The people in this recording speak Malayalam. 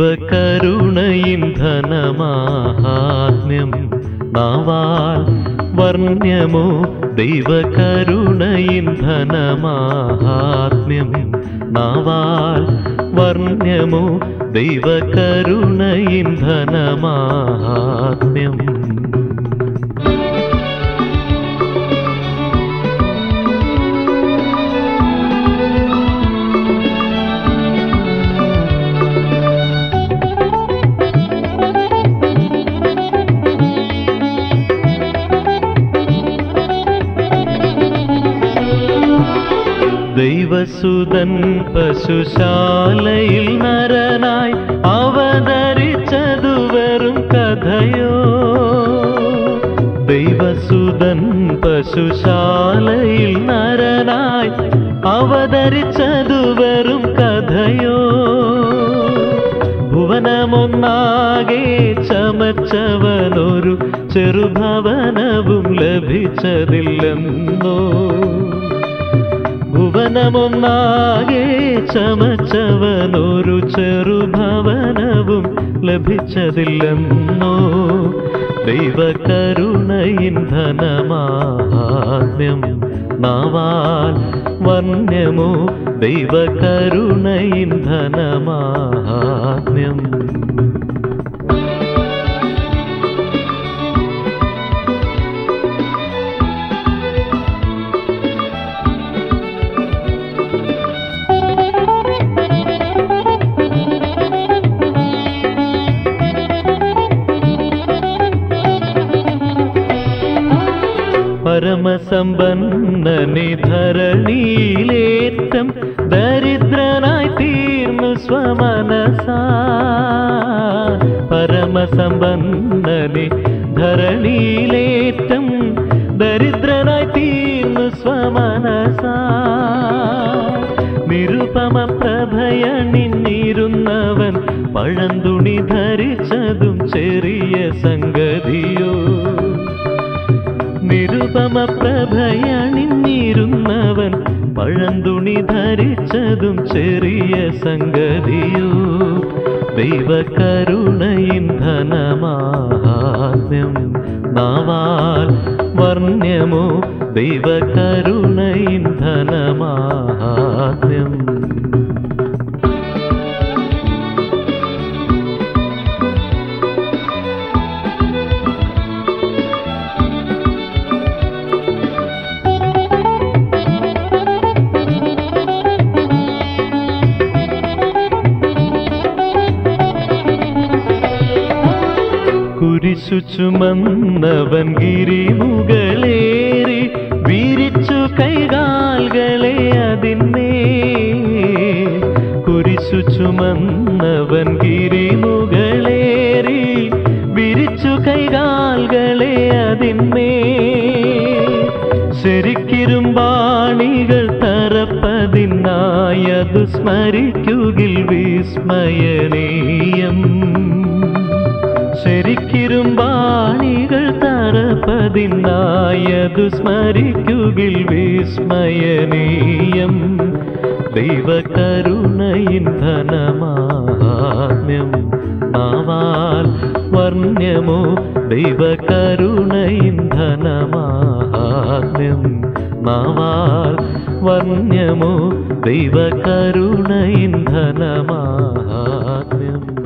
ദൈവകരുണയിൻ ധനമാഹാത്മ്യം നാവാൽ വർണ്യമോ ദൈവകരുണയിൻ ധനമാഹാത്മ്യം നാവാൽ വർണ്യമോ ദൈവകരുണയിൻ ധനമാഹാത്മ്യം ദൈവസുതൻ പശുശാലയിൽ നരനായി അവതരിച്ചതു വെറും കഥയോ ദൈവസുതൻ പശുശാലയിൽ നരനായി അവതരിച്ചതു വെറും കഥയോ ഭുവനമൊന്നാകെ ചമച്ചവനൊരു ചെറുഭവനവും ലഭിച്ചതില്ലെന്നോ ഭുവനമൊന്നാകെ ചമച്ചവനൊരു ചെറുഭവനവും ലഭിച്ചതില്ലെന്നോ ദൈവകരുണയിൻ ധനമാഹാത്മ്യം നാവാൽ വന്യമോ ദൈവകരുണയിൻ ധനമാഹാത്മ്യം പരമസമ്പന്നനി ധരണിയിലേറ്റം ദരിദ്രനായി തീർന്നു സ്വമനസാ പരമസമ്പന്നനി ധരണിയിലേറ്റം ദരിദ്രനായി തീർന്നു സ്വമനസാ നിരുപമ പ്രഭയണിഞ്ഞിരുന്നവൻ പഴന്തുണി ധരിച്ചതും ചെറിയ സംഗതിയോ നിരുപമ പ്രഭയണിഞ്ഞിരുന്നവൻ പഴന്തുണി ധരിച്ചതും ചെറിയ സംഗതിയോ ദൈവകരുണയിൻ ധനമാഹാത്മ്യം നാവാൽ വർണ്യമോ ദൈവകരുണയിൻ ധനമാഹാത്മ്യം കുരിശു ചുമന്നവൻ ഗിരിമുകളേറി വിരിച്ചു കൈകാൽകളെ അതിന്മേ കുരിശു ചുമന്നവൻ ഗിരിമുകളേറി വിരിച്ചു കൈകാൽകളെ അതിന്മേ ശരിക്കിരുമ്പാണികൾ തറപ്പതിനായതു സ്മരിക്കുകിൽ വിസ്മയനീയം ശരിക്കിരുമ്പാണികൾ തറപ്പതിനായതു സ്മരിക്കുകിൽ വിസ്മയനീയം ദൈവകരുണയിൻ ധനമാഹാത്മ്യം നാവാൽ വർണ്യമോ ദൈവകരുണയിൻ ധനമാഹാത്മ്യം നാവാൽ വർണ്യമോ ദൈവകരുണയിൻ ധനമാഹാത്മ്യം